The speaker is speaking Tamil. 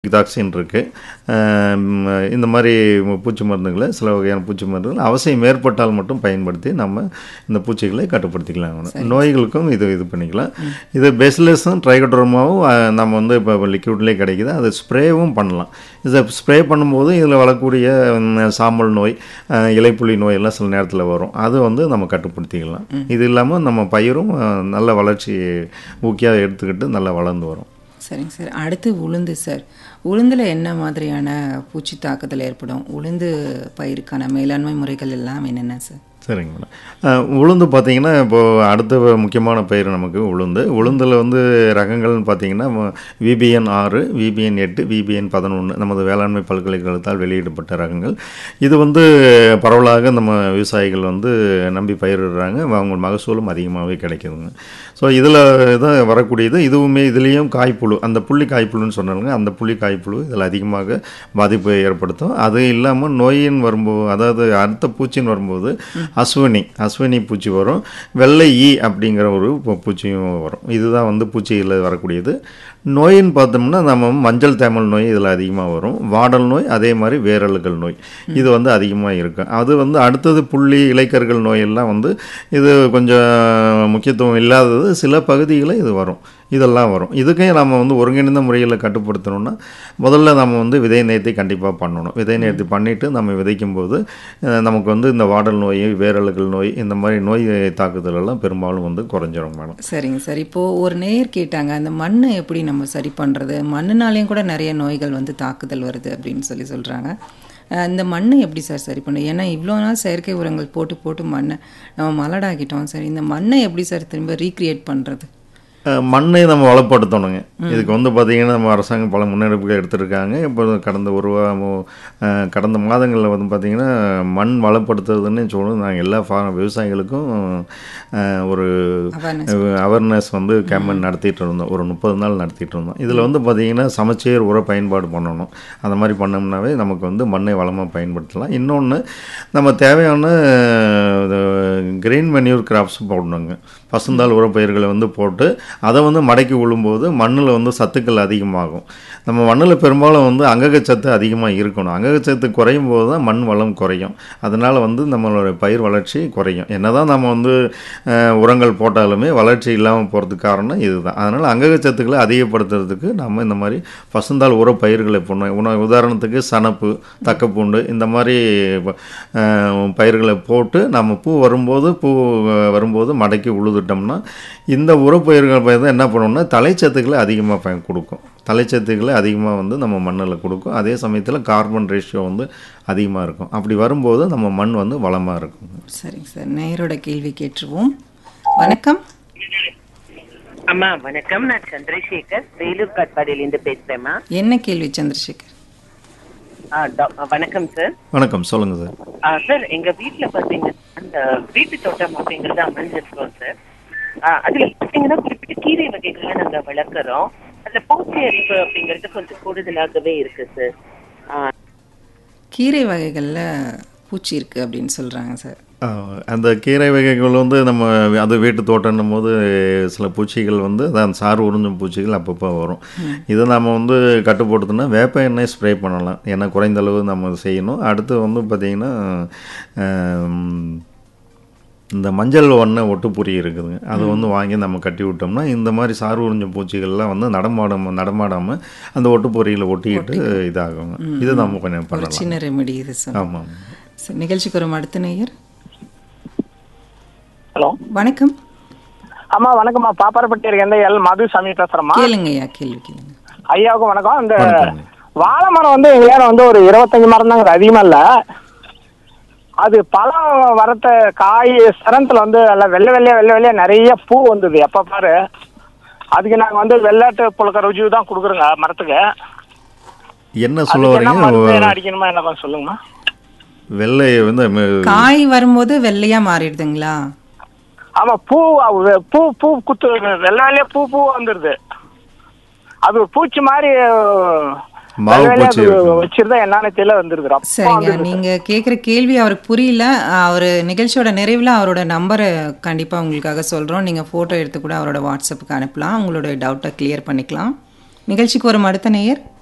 பிதாக்சின் இருக்குது இந்த மாதிரி பூச்சி மருந்துகளை சில வகையான பூச்சி மருந்துகள் அவசியம் ஏற்பட்டால் மட்டும் பயன்படுத்தி நம்ம இந்த பூச்சிகளை கட்டுப்படுத்திக்கலாம் நோய்களுக்கும் இது இது பண்ணிக்கலாம் இது பெஸ்லெஸ்ஸும் ட்ரைகோட்ரோமாவும் நம்ம வந்து இப்போ லிக்விட்லேயே கிடைக்குது அது ஸ்ப்ரேவும் பண்ணலாம் இதை ஸ்ப்ரே பண்ணும்போது இதில் வரக்கூடிய ம், சாம்பல் நோய் அஹ், இலைப்புள்ளி நோய் எல்லாம் சில நேரத்தில் வரும் அது வந்து நம்ம கட்டுப்படுத்திக்கலாம் இது இல்லாமல் நம்ம பயிரும் அஹ், நல்ல வளர்ச்சி ஊக்கியாக எடுத்துக்கிட்டு நல்லா வளர்ந்து வரும் சரிங்க சார் அடுத்து உளுந்து சார் உளுந்தில் என்ன மாதிரியான பூச்சி தாக்குதல் ஏற்படும் உளுந்து பயிருக்கான மேலாண்மை முறைகள் எல்லாம் என்னென்ன சார் சரிங்க மேடம் அஹ், உளுந்து பார்த்தீங்கன்னா இப்போது அடுத்த முக்கியமான பயிர் நமக்கு உளுந்து உளுந்தில் வந்து ரகங்கள்னு பார்த்தீங்கன்னா விபிஎன் ஆறு விபிஎன் எட்டு விபிஎன் பதினொன்று நமது வேளாண்மை பல்கலைக்கழகத்தால் வெளியிடப்பட்ட ரகங்கள் இது வந்து பரவலாக நம்ம விவசாயிகள் வந்து நம்பி பயிரிடுறாங்க அவங்க மகசூலும் அதிகமாகவே கிடைக்குதுங்க ஸோ இதில் தான் வரக்கூடியது இதுவுமே இதுலேயும் காய்ப்புழு அந்த புள்ளி காய்ப்புழுன்னு சொன்னாங்க அந்த புள்ளி காய்ப்புழு இதில் அதிகமாக பாதிப்பை ஏற்படுத்தும் அது இல்லாமல் நோயின் வரும்போது அதாவது அடுத்த பூச்சின்னு வரும்போது அஸ்வினி அஸ்வினி பூச்சி வரும் வெள்ளை ஈ அப்படிங்கிற ஒரு பூ- பூச்சியும் வரும் இதுதான் வந்து பூச்சியில் வரக்கூடியது நோயின்னு பார்த்தோம்னா நம்ம மஞ்சள் தேமல் நோய் இதில் அதிகமாக வரும் வாடல் நோய் அதே மாதிரி வேரல்கள் நோய் இது வந்து அதிகமாக இருக்கும் அது வந்து அடுத்தது புள்ளி இலைக்கர்கள் நோய் எல்லாம் வந்து இது கொஞ்சம் முக்கியத்துவம் இல்லாதது சில பகுதிகளில் இது வரும் இதெல்லாம் வரும் இதுக்கே நம்ம வந்து ஒருங்கிணைந்த முறையில் கட்டுப்படுத்தணும்னா முதல்ல நம்ம வந்து விதை நேர்த்தி கண்டிப்பாக பண்ணணும் விதை நேர்த்தி பண்ணிவிட்டு நம்ம விதைக்கும் போது அஹ், நமக்கு வந்து இந்த வாடல் நோய் வேரல்கள் நோய் இந்த மாதிரி நோய் தாக்குதல் எல்லாம் பெரும்பாலும் வந்து குறைஞ்சிரும் மேடம் சரிங்க சார் இப்போது ஒரு நேயர் கேட்டாங்க அந்த மண்ணை எப்படி நம்ம சரி பண்ணுறது மண்ணுனாலேயும் கூட நிறைய நோய்கள் வந்து தாக்குதல் வருது அப்படின்னு சொல்லி சொல்கிறாங்க இந்த மண்ணை எப்படி சார் சரி பண்ண ஏன்னா இவ்வளோ நாள் செயற்கை உரங்கள் போட்டு போட்டு மண்ணை நம்ம மலடாக்கிட்டோம் சரி இந்த மண்ணை எப்படி சார் திரும்ப ரீக்ரியேட் பண்ணுறது அஹ், மண்ணை நம்ம வளப்படுத்தணுங்க இதுக்கு வந்து பார்த்திங்கன்னா நம்ம அரசாங்கம் பல முன்னெடுப்புகள் எடுத்திருக்காங்க இப்போ கடந்த ஒரு வா- மு- அஹ், கடந்த மாதங்களில் வந்து பார்த்திங்கன்னா மண் வளப்படுத்துறதுன்னு சொல்லணும் நாங்கள் எல்லா ஃபா விவசாயிகளுக்கும் அஹ், ஒரு Awareness. அவேர்னஸ் வந்து கேம்பெயின் நடத்திட்டு இருந்தோம் ஒரு முப்பது நாள் நடத்திட்டு இருந்தோம் இதில் வந்து பார்த்திங்கன்னா சமச்சீர் உர பயன்பாடு பண்ணணும் அந்த மாதிரி பண்ணோம்னாவே நமக்கு வந்து மண்ணை வளமாக பயன்படுத்தலாம் இன்னொன்று நம்ம தேவையான கிரீன் மென்யூர் கிராப்ஸ் போடணுங்க பசுந்தாள் உரப்பயிர்களை வந்து போட்டு அதை வந்து மடக்கி விழும்போது மண்ணில் வந்து சத்துக்கள் அதிகமாகும் நம்ம மண்ணில் பெரும்பாலும் வந்து அங்ககச்சத்து அதிகமாக இருக்கணும் அங்ககச்சத்து குறையும் போது தான் மண் வளம் குறையும் அதனால் வந்து நம்மளோட பயிர் வளர்ச்சி குறையும் என்னதான் நம்ம வந்து அஹ், உரங்கள் போட்டாலுமே வளர்ச்சி இல்லாமல் போகிறதுக்கு காரணம் இதுதான் அதனால் அங்ககச்சத்துக்களை அதிகப்படுத்துறதுக்கு நம்ம இந்த மாதிரி பசுந்தாள் உர பயிர்களை போடணும் உண உதாரணத்துக்கு சணப்பு தக்கப்பூண்டு இந்த மாதிரி அஹ், பயிர்களை போட்டு நம்ம பூ வரும்போது பூ அஹ், வரும்போது மடக்கி உழுதுட்டோம்னா இந்த உரப்பயிர்கள் பயிர் தான் என்ன பண்ணணும்னா தலைச்சத்துக்களை அதிகமாக பயன் கொடுக்கும் தலைச்சத்துக்களை அதிகமாக வந்து நம்ம மண்ணில் கொடுக்கும் அதே சமயத்தில் கார்பன் ரேஷியோ வந்து அதிகமாக இருக்கும் அப்படி வரும்போது நம்ம மண் வந்து வளமாக இருக்கும் சரிங்க சார் நேயரோட கேள்வி கேட்டுருவோம் வணக்கம் அம்மா வணக்கம் நான் சந்திரசேகர் வேலூர் காட்பாடியிலேருந்து பேசுறேம்மா என்ன கேள்வி சந்திரசேகர் ஆ, டாக்- ஆ, வணக்கம் சார் வணக்கம் சொல்லுங்கள் சார் ஆ, சார் எங்க வீட்ல பாத்தீங்கன்னா அந்த வீட்டு தோட்டம் அப்படிங்கறது அமைஞ்சிருக்கோம் சார் ஆ, அதுல பாத்தீங்கன்னா குறிப்பிட்ட கீரை வகைகளை நாங்க வளர்க்குறோம் அதுல பூச்சி அரிப்பு அப்படிங்கிறது கொஞ்சம் கூடுதலாகவே இருக்கு சார் ஆ, கீரை வகைகளில் பூச்சி இருக்குது அப்படின்னு சொல்கிறாங்க சார் ஆஹ் அந்த கீரை வகைகள் வந்து நம்ம அது வீட்டு தோட்டம்னும் போது சில பூச்சிகள் வந்து அதான் சாறு உறிஞ்சும் பூச்சிகள் அப்பப்போ வரும் இதை நம்ம வந்து கட்டுப்படுத்தினா வேப்ப எண்ணெய் ஸ்ப்ரே பண்ணலாம் ஏன்னா குறைந்த அளவு நம்ம செய்யணும் அடுத்து வந்து பார்த்திங்கன்னா ஆம், இந்த மஞ்சள் வண்ண ஒட்டுப்பொறி இருக்குதுங்க அதை வந்து வாங்கி நம்ம கட்டி விட்டோம்னா இந்த மாதிரி சாறு உறிஞ்சும் பூச்சிகள்லாம் வந்து நடமாடாம நடமாடாமல் அந்த ஒட்டுப்பொறியில் ஒட்டிக்கிட்டு இதாகுங்க இது நம்ம கொஞ்சம் ஒரு பண்ணலாம் சின்ன ரெமெடி இது சார் ஆமாம் சரி நிகழ்ச்சிக்கு வரும் அடுத்த நேயர் ஹலோ வணக்கம் அம்மா வணக்கம்மா பாப்பாரப்பட்டி இருக்க எல் மதுசாமி பேசுறேம்மா கேளுங்கய்யா கேள்வி கேளுங்க ஐயாவுக்கும் வணக்கம் இந்த வணக்கங்க. வாழை மரம் வந்து எங்கேயாவது வந்து ஒரு இருபத்தஞ்சு மரம் தாங்க அதிகமா இல்ல அது பழம் வரத்த காய் சரத்துல வந்து எல்லாம் வெள்ளை வெள்ளையா வெள்ளை வெள்ளையா நிறைய பூ வந்தது எப்ப பாரு அதுக்கு நாங்க வந்து வெள்ளாட்டு புழுக்க ருஜி தான் கொடுக்குறோங்க மரத்துக்கு என்ன சொல்ல அதுக்கு என்ன மருந்து வரீங்க என்ன அடிக்கணுமா என்ன கொஞ்சம் சொல்லுங்கம்மா வெள்ளை வந்து ம- காய் வரும்போது வெள்ளையா மாறிடுதுங்களா ஆமா பூ அவு- பூ பூ குத்து வெள்ளை வெள்ளையா பூ பூ வந்துருது அது ஒரு பூச்சி மாதிரி மாவு வெள்ளை வெள்ளையா பூச்சி அது இருக்கு. வச்சிருந்தா என்னன்னு தெரியல வந்துருது அப்ப சரிங்க வந்துருது. நீங்க கேக்குற கேள்வி அவருக்கு புரியல அவர் நிகழ்ச்சியோட நிறைவில் அவரோட நம்பரை கண்டிப்பா உங்களுக்காக சொல்றோம் நீங்க போட்டோ எடுத்து கூட அவரோட வாட்ஸ்அப்புக்கு அனுப்பலாம் உங்களோட டவுட்டை கிளியர் பண்ணிக்கலாம் நிகழ்ச்சிக்கு வரும் அடுத்த நேயர்